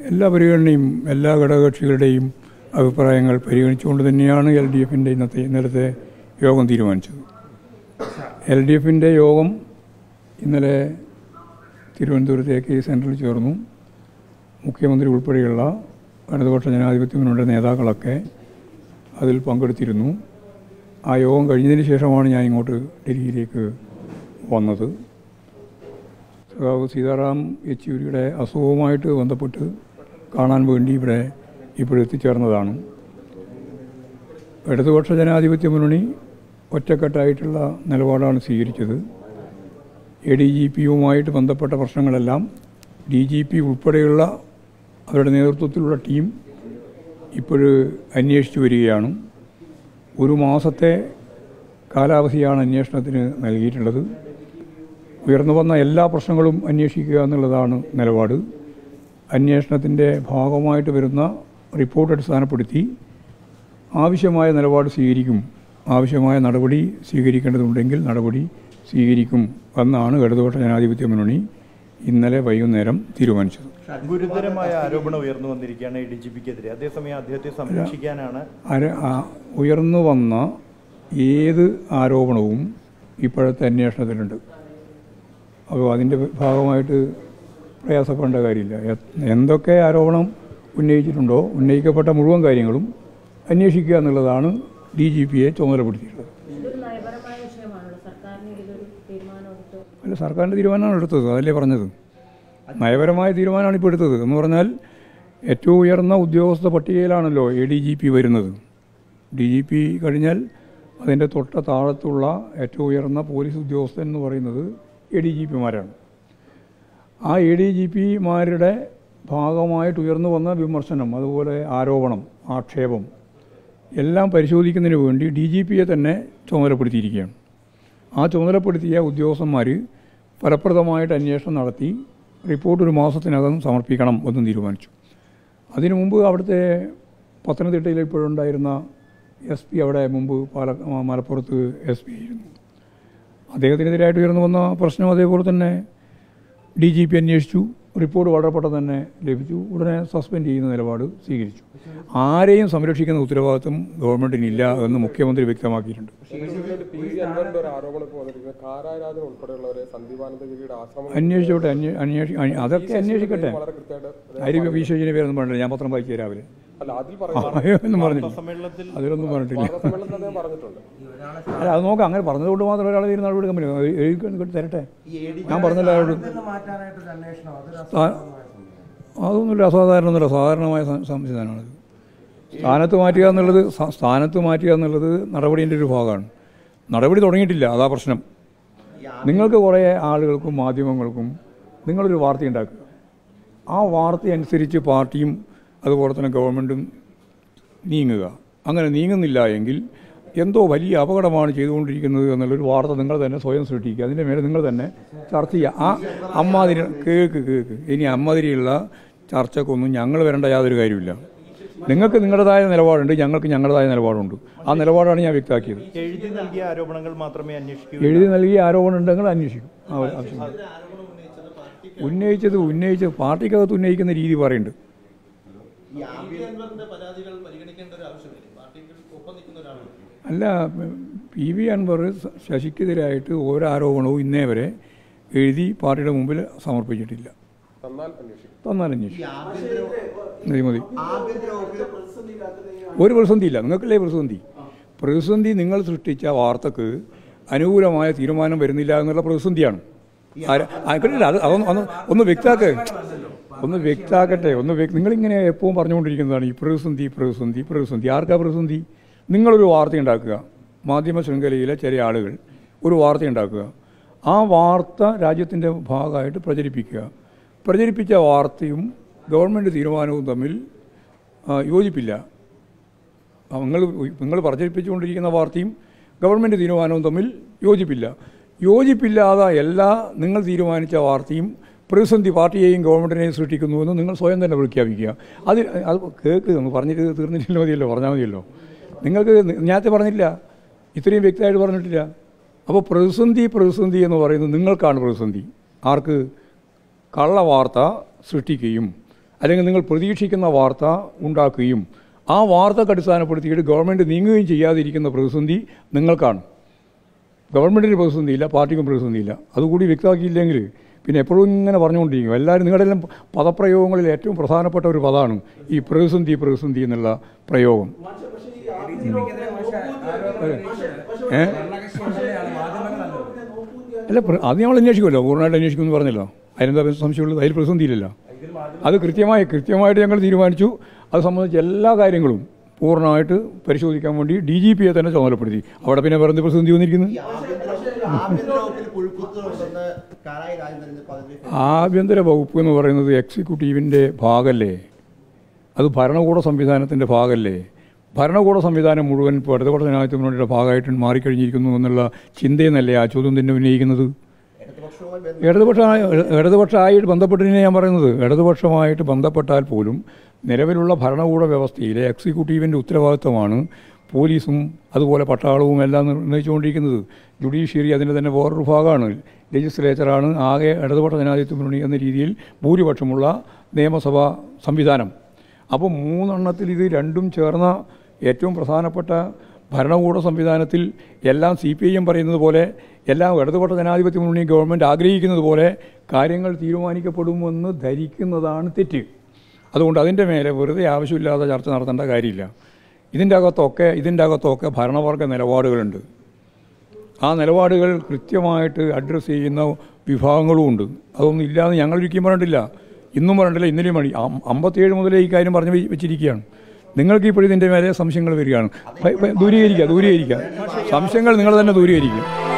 എല്ലാ പരിഗണനയും എല്ലാ ഘടകകക്ഷികളുടെയും അഭിപ്രായങ്ങൾ പരിഗണിച്ചുകൊണ്ട് തന്നെയാണ് എൽ ഡി എഫിൻ്റെ ഇന്നത്തെ ഇന്നലത്തെ യോഗം തീരുമാനിച്ചത് എൽ ഡി എഫിൻ്റെ യോഗം ഇന്നലെ തിരുവനന്തപുരത്ത് എ കെ സെൻറ്ററിൽ ചേർന്നു മുഖ്യമന്ത്രി ഉൾപ്പെടെയുള്ള ഇടതുപക്ഷ ജനാധിപത്യ മുന്നണിയുടെ നേതാക്കളൊക്കെ അതിൽ പങ്കെടുത്തിരുന്നു ആ യോഗം കഴിഞ്ഞതിന് ശേഷമാണ് ഞാൻ ഇങ്ങോട്ട് ഡൽഹിയിലേക്ക് വന്നത് സഖാവ് സീതാറാം യെച്ചൂരിയുടെ അസുഖവുമായിട്ട് ബന്ധപ്പെട്ട് കാണാൻ വേണ്ടി ഇവിടെ ഇപ്പോഴെത്തിച്ചേർന്നതാണ് ഇടതുപക്ഷ ജനാധിപത്യ മുന്നണി ഒറ്റക്കെട്ടായിട്ടുള്ള നിലപാടാണ് സ്വീകരിച്ചത് എ ഡി ജി പിയുമായിട്ട് ബന്ധപ്പെട്ട പ്രശ്നങ്ങളെല്ലാം ഡി ജി പി ഉൾപ്പെടെയുള്ള അവരുടെ നേതൃത്വത്തിലുള്ള ടീം ഇപ്പോൾ അന്വേഷിച്ചു വരികയാണ് ഒരു മാസത്തെ കാലാവധിയാണ് അന്വേഷണത്തിന് നൽകിയിട്ടുള്ളത് ഉയർന്നു വന്ന എല്ലാ പ്രശ്നങ്ങളും അന്വേഷിക്കുക എന്നുള്ളതാണ് നിലപാട് അന്വേഷണത്തിൻ്റെ ഭാഗമായിട്ട് വരുന്ന റിപ്പോർട്ട് അടിസ്ഥാനപ്പെടുത്തി ആവശ്യമായ നിലപാട് സ്വീകരിക്കും ആവശ്യമായ നടപടി സ്വീകരിക്കേണ്ടതുണ്ടെങ്കിൽ നടപടി സ്വീകരിക്കും എന്നാണ് ഇടതുപക്ഷ ജനാധിപത്യ മുന്നണി ഇന്നലെ വൈകുന്നേരം തീരുമാനിച്ചത് ഗുരുതരമായ ആരോപണം ഉയർന്നു വന്നിരിക്കുകയാണ് ഡി ജി പിക്കെതിരെ അതേസമയം അദ്ദേഹത്തെ സംരക്ഷിക്കാനാണ് അര- ആ- ഉയർന്നു വന്ന ഏത് ആരോപണവും ഇപ്പോഴത്തെ അന്വേഷണത്തിലുണ്ട് അപ്പോൾ അതിൻ്റെ ഭാഗമായിട്ട് പ്രയാസപ്പെടേണ്ട കാര്യമില്ല എ- എന്തൊക്കെ ആരോപണം ഉന്നയിച്ചിട്ടുണ്ടോ ഉന്നയിക്കപ്പെട്ട മുഴുവൻ കാര്യങ്ങളും അന്വേഷിക്കുക എന്നുള്ളതാണ് ഡി ജി പിയെ ചുമതലപ്പെടുത്തിയിട്ടുള്ളത് ഇതൊരു നയപരമായ വിഷയമാണല്ലോ സർക്കാരിന് ഇതൊരു തീരുമാനം എടുത്തു അല്ല സർക്കാരിൻ്റെ തീരുമാനമാണ് എടുത്തത് അതല്ലേ പറഞ്ഞത് നയപരമായ തീരുമാനമാണ് ഇപ്പോൾ എടുത്തത് എന്ന് പറഞ്ഞാൽ ഏറ്റവും ഉയർന്ന ഉദ്യോഗസ്ഥ പട്ടികയിലാണല്ലോ എ ഡി ജി പി വരുന്നത് ഡി ജി പി കഴിഞ്ഞാൽ അതിൻ്റെ തൊട്ട താഴത്തുള്ള ഏറ്റവും ഉയർന്ന പോലീസ് ഉദ്യോഗസ്ഥൻ എന്ന് പറയുന്നത് എ ഡി ജി പിമാരാണ് ആ എ ഡി ജി പിമാരുടെ ഭാഗമായിട്ട് ഉയർന്നു വന്ന വിമർശനം അതുപോലെ ആരോപണം ആക്ഷേപം എല്ലാം പരിശോധിക്കുന്നതിന് വേണ്ടി ഡി ജി പിയെ തന്നെ ചുമതലപ്പെടുത്തിയിരിക്കുകയാണ് ആ ചുമതലപ്പെടുത്തിയ ഉദ്യോഗസ്ഥന്മാർ ഫലപ്രദമായിട്ട് അന്വേഷണം നടത്തി റിപ്പോർട്ട് ഒരു മാസത്തിനകം സമർപ്പിക്കണം എന്നും തീരുമാനിച്ചു അതിനു മുമ്പ് അവിടുത്തെ പത്തനംതിട്ടയിൽ ഇപ്പോഴുണ്ടായിരുന്ന എസ് പി അവിടെ മുമ്പ് പാല മലപ്പുറത്ത് എസ് പി ആയിരുന്നു അദ്ദേഹത്തിനെതിരായിട്ട് ഉയർന്നു വന്ന പ്രശ്നം അതേപോലെ തന്നെ ഡി ജി പി അന്വേഷിച്ചു റിപ്പോർട്ട് വളരെ പെട്ടെന്ന് തന്നെ ലഭിച്ചു ഉടനെ സസ്പെൻഡ് ചെയ്യുന്ന നിലപാട് സ്വീകരിച്ചു ആരെയും സംരക്ഷിക്കുന്ന ഉത്തരവാദിത്വം ഗവൺമെൻറ്റിനില്ല എന്ന് മുഖ്യമന്ത്രി വ്യക്തമാക്കിയിട്ടുണ്ട് പി വി അൻവറിന്റെ ഒരു ആരോപണം ഇപ്പോൾ വന്നിരിക്കുന്നത് കാരാരാജൻ ഉൾപ്പെടെയുള്ളവരെ സന്ദീപാനന്ദഗിരിയുടെ ആശ്രമം അന്വേഷിച്ചോട്ടെ അന്വേ അന്വേഷി അന്വേ- അതൊക്കെ അന്വേഷിക്കട്ടെ വളരെ കൃത്യമായിട്ട് ആര്യ വിശ്വജിനെ പേരൊന്നും പറഞ്ഞില്ല ഞാൻ പത്രം വായിച്ചു രാവിലെ അല്ല അതിൽ ആ, പറയുന്നത് ഒന്നും പറഞ്ഞില്ല സമ്മേളനത്തിൽ അതിലൊന്നും പറഞ്ഞിട്ടില്ല സമ്മേളനത്തിൽ അദ്ദേഹം പറഞ്ഞിട്ടുണ്ട് അല്ല അത് നോക്കാം അങ്ങനെ പറഞ്ഞതുകൊണ്ട് മാത്രം ഒരാളെ തീരുന്ന നടപടി എടുക്കാൻ പറ്റില്ല എഴുതി കൊണ്ട് തരട്ടെ ഞാൻ പറഞ്ഞില്ല അയാളോട് മാറ്റാനായിട്ടൊരു അന്വേഷണം അതൊരു ആ, അതൊന്നുമില്ല അസാധാരണമൊന്നുമില്ല സാധാരണമായ സം- സംവിധാനമാണത് സ്ഥാനത്ത് മാറ്റുക എന്നുള്ളത് സ- സ്ഥാനത്ത് മാറ്റുക എന്നുള്ളത് നടപടിൻ്റെ ഒരു ഭാഗമാണ് നടപടി തുടങ്ങിയിട്ടില്ല അതാ പ്രശ്നം നിങ്ങൾക്ക് കുറേ ആളുകൾക്കും മാധ്യമങ്ങൾക്കും നിങ്ങളൊരു വാർത്ത ഉണ്ടാക്കുക ആ വാർത്ത അനുസരിച്ച് പാർട്ടിയും അതുപോലെ തന്നെ ഗവൺമെൻറ്റും നീങ്ങുക അങ്ങനെ നീങ്ങുന്നില്ല എങ്കിൽ എന്തോ വലിയ അപകടമാണ് ചെയ്തുകൊണ്ടിരിക്കുന്നത് എന്നുള്ളൊരു വാർത്ത നിങ്ങൾ തന്നെ സ്വയം സൃഷ്ടിക്കുക അതിൻ്റെ മേലെ നിങ്ങൾ തന്നെ ചർച്ച ചെയ്യുക ആ അമ്മാതിരി കേക്ക് കേക്ക് ഇനി അമ്മാതിരിയുള്ള ചർച്ചക്കൊന്നും ഞങ്ങൾ വരേണ്ട യാതൊരു കാര്യമില്ല നിങ്ങൾക്ക് നിങ്ങളുടേതായ നിലപാടുണ്ട് ഞങ്ങൾക്ക് ഞങ്ങളുടേതായ നിലപാടുണ്ട് ആ നിലപാടാണ് ഞാൻ വ്യക്തമാക്കിയത് എഴുതി നൽകിയ ആരോപണങ്ങൾ മാത്രമേ അന്വേഷിക്കൂ എഴുതി നൽകിയ ആരോപണം ഉണ്ടെങ്കിൽ അന്വേഷിക്കും ആ, ആവശ്യമില്ല ഉന്നയിച്ചത് ഉന്നയിച്ചത് പാർട്ടിക്കകത്ത് ഉന്നയിക്കുന്ന രീതി പറയുന്നുണ്ട് അല്ല പി വി അൻവർ സ- ശശിക്കെതിരായിട്ട് ഒരാരോപണവും ഇന്നേ വരെ എഴുതി പാർട്ടിയുടെ മുമ്പിൽ സമർപ്പിച്ചിട്ടില്ല തന്നാൽ അന്വേഷിക്കും തന്നാൽ അന്വേഷിക്കും മതി മതി ഒരു പ്രതിസന്ധിയില്ല നിങ്ങൾക്കല്ലേ പ്രതിസന്ധി പ്രതിസന്ധി നിങ്ങൾ സൃഷ്ടിച്ച വാർത്തക്ക് അനുകൂലമായ തീരുമാനം വരുന്നില്ല എന്നുള്ള പ്രതിസന്ധിയാണ് ആര- ആയിക്കോട്ടെ അത് അതൊന്ന് ഒന്ന് ഒന്ന് വ്യക്താക്ക് ഒന്ന് വ്യക്താക്കട്ടെ ഒന്ന് വ്യക്- നിങ്ങളിങ്ങനെ എപ്പോഴും പറഞ്ഞുകൊണ്ടിരിക്കുന്നതാണ് ഈ പ്രതിസന്ധി പ്രതിസന്ധി പ്രതിസന്ധി ആർക്കാ പ്രതിസന്ധി നിങ്ങളൊരു വാർത്ത ഉണ്ടാക്കുക മാധ്യമ ശൃംഖലയിലെ ചില ആളുകൾ ഒരു വാർത്ത ഉണ്ടാക്കുക ആ വാർത്ത രാജ്യത്തിൻ്റെ ഭാഗമായിട്ട് പ്രചരിപ്പിക്കുക പ്രചരിപ്പിച്ച വാർത്തയും ഗവൺമെൻറ് തീരുമാനവും തമ്മിൽ ആ, യോജിപ്പില്ല ആ, നിങ്ങൾ നിങ്ങൾ പ്രചരിപ്പിച്ചുകൊണ്ടിരിക്കുന്ന വാർത്തയും ഗവൺമെൻറ് തീരുമാനവും തമ്മിൽ യോജിപ്പില്ല യോജിപ്പില്ലാതെ എല്ലാ നിങ്ങൾ തീരുമാനിച്ച വാർത്തയും പ്രതിസന്ധി പാർട്ടിയെയും ഗവൺമെൻറ്റിനെയും സൃഷ്ടിക്കുന്നുവെന്ന് നിങ്ങൾ സ്വയം തന്നെ പ്രഖ്യാപിക്കുക അത് അത് കേൾക്ക് ഒന്ന് പറഞ്ഞിട്ട് തീർന്നിട്ടില്ല മതിയല്ലോ പറഞ്ഞാൽ മതിയല്ലോ നിങ്ങൾക്ക് നേരത്തെ പറഞ്ഞില്ല ഇത്രയും വ്യക്തമായിട്ട് പറഞ്ഞിട്ടില്ല അപ്പോൾ പ്രതിസന്ധി പ്രതിസന്ധി എന്ന് പറയുന്നത് നിങ്ങൾക്കാണ് പ്രതിസന്ധി ആർക്ക് കള്ള വാർത്ത സൃഷ്ടിക്കുകയും അല്ലെങ്കിൽ നിങ്ങൾ പ്രതീക്ഷിക്കുന്ന വാർത്ത ഉണ്ടാക്കുകയും ആ വാർത്തക്ക് അടിസ്ഥാനപ്പെടുത്തിയിട്ട് ഗവൺമെൻറ് നീങ്ങുകയും ചെയ്യാതിരിക്കുന്ന പ്രതിസന്ധി നിങ്ങൾക്കാണ് ഗവൺമെൻറ്റിന് പ്രതിസന്ധിയില്ല പാർട്ടിക്കും പ്രതിസന്ധിയില്ല അതുകൂടി വ്യക്തമാക്കിയില്ലെങ്കിൽ പിന്നെ എപ്പോഴും ഇങ്ങനെ പറഞ്ഞുകൊണ്ടിരിക്കും എല്ലാവരും നിങ്ങളുടെ എല്ലാം പദപ്രയോഗങ്ങളിൽ ഏറ്റവും പ്രധാനപ്പെട്ട ഒരു പദമാണ് ഈ പ്രതിസന്ധി പ്രതിസന്ധി എന്നുള്ള പ്രയോഗം ഏ അല്ല പ്ര- അത് നമ്മൾ അന്വേഷിക്കുമല്ലോ പൂർണ്ണമായിട്ട് അന്വേഷിക്കുമെന്ന് പറഞ്ഞല്ലോ അതിനെന്താ സംശയമുള്ളത് അതിൽ പ്രതിസന്ധിയില്ലല്ലോ അത് കൃത്യമായി കൃത്യമായിട്ട് ഞങ്ങൾ തീരുമാനിച്ചു അത് സംബന്ധിച്ച് എല്ലാ കാര്യങ്ങളും പൂർണ്ണമായിട്ട് പരിശോധിക്കാൻ വേണ്ടി ഡി ജി പിയെ തന്നെ ചുമതലപ്പെടുത്തി അവിടെ പിന്നെ വേറെ എന്ത് പ്രതിസന്ധി വന്നിരിക്കുന്നത് ആഭ്യന്തര വകുപ്പിൽ പുഴുക്കുത്തുണ്ടെന്ന് കാരായി രാജേന്ദ്രൻ പദവി ആഭ്യന്തര വകുപ്പ് എന്ന് പറയുന്നത് എക്സിക്യൂട്ടീവിൻ്റെ ഭാഗമല്ലേ അത് ഭരണകൂട സംവിധാനത്തിൻ്റെ ഭാഗമല്ലേ ഭരണകൂട സംവിധാനം മുഴുവൻ ഇപ്പോൾ ഇടതുപക്ഷ ജനാധിപത്യ മുന്നണിയുടെ ഭാഗമായിട്ട് മാറിക്കഴിഞ്ഞിരിക്കുന്നു എന്നുള്ള ചിന്തയെന്നല്ലേ ആ ചോദ്യം തന്നെ ഉന്നയിക്കുന്നത് ഇടതുപക്ഷവുമായി ബന്ധ- ഇടതുപക്ഷ ഇടതുപക്ഷമായിട്ട് ബന്ധപ്പെട്ടിനെ ഞാൻ പറയുന്നത് ഇടതുപക്ഷമായിട്ട് ബന്ധപ്പെട്ടാൽ പോലും നിലവിലുള്ള ഭരണകൂട വ്യവസ്ഥയിലെ എക്സിക്യൂട്ടീവിൻ്റെ ഉത്തരവാദിത്വമാണ് പോലീസും അതുപോലെ പട്ടാളവും എല്ലാം നിർണ്ണയിച്ചുകൊണ്ടിരിക്കുന്നത് ജുഡീഷ്യറി അതിൻ്റെ തന്നെ വേറൊരു ഭാഗമാണ് ലെജിസ്ലേച്ചറാണ് ആകെ ഇടതുപക്ഷ ജനാധിപത്യ മുന്നണി എന്ന രീതിയിൽ ഭൂരിപക്ഷമുള്ള നിയമസഭാ സംവിധാനം അപ്പോൾ മൂന്നെണ്ണത്തിൽ ഇത് രണ്ടും ചേർന്ന ഏറ്റവും പ്രധാനപ്പെട്ട ഭരണകൂട സംവിധാനത്തിൽ എല്ലാം സി പി ഐ എം പറയുന്നത് പോലെ എല്ലാം ഇടതുപക്ഷ ജനാധിപത്യ മുന്നണി ഗവൺമെൻറ് ആഗ്രഹിക്കുന്നത് പോലെ കാര്യങ്ങൾ തീരുമാനിക്കപ്പെടുമെന്ന് ധരിക്കുന്നതാണ് തെറ്റ് അതുകൊണ്ട് അതിൻ്റെ മേലെ വെറുതെ ആവശ്യമില്ലാതെ ചർച്ച നടത്തേണ്ട കാര്യമില്ല ഇതിൻ്റെ അകത്തൊക്കെ ഇതിൻ്റെ അകത്തൊക്കെ ഭരണവർഗ നിലപാടുകളുണ്ട് ആ നിലപാടുകൾ കൃത്യമായിട്ട് അഡ്രസ്സ് ചെയ്യുന്ന വിഭാഗങ്ങളുമുണ്ട് അതൊന്നും ഇല്ലാന്ന് ഞങ്ങൾ ഒരിക്കലും പറഞ്ഞിട്ടില്ല ഇന്നും പറഞ്ഞിട്ടില്ല ഇന്നലെയും മണി അമ്പത്തിയേഴ് മുതലേ ഈ കാര്യം പറഞ്ഞു വെ- വെച്ചിരിക്കുകയാണ് നിങ്ങൾക്ക് ഇപ്പോൾ ഇതിൻ്റെ മേലെ സംശയങ്ങൾ വരികയാണ് ഭ- ഭ- ദൂരീകരിക്കുക ദൂരീകരിക്കുക സംശയങ്ങൾ നിങ്ങൾ തന്നെ ദൂരീകരിക്കുക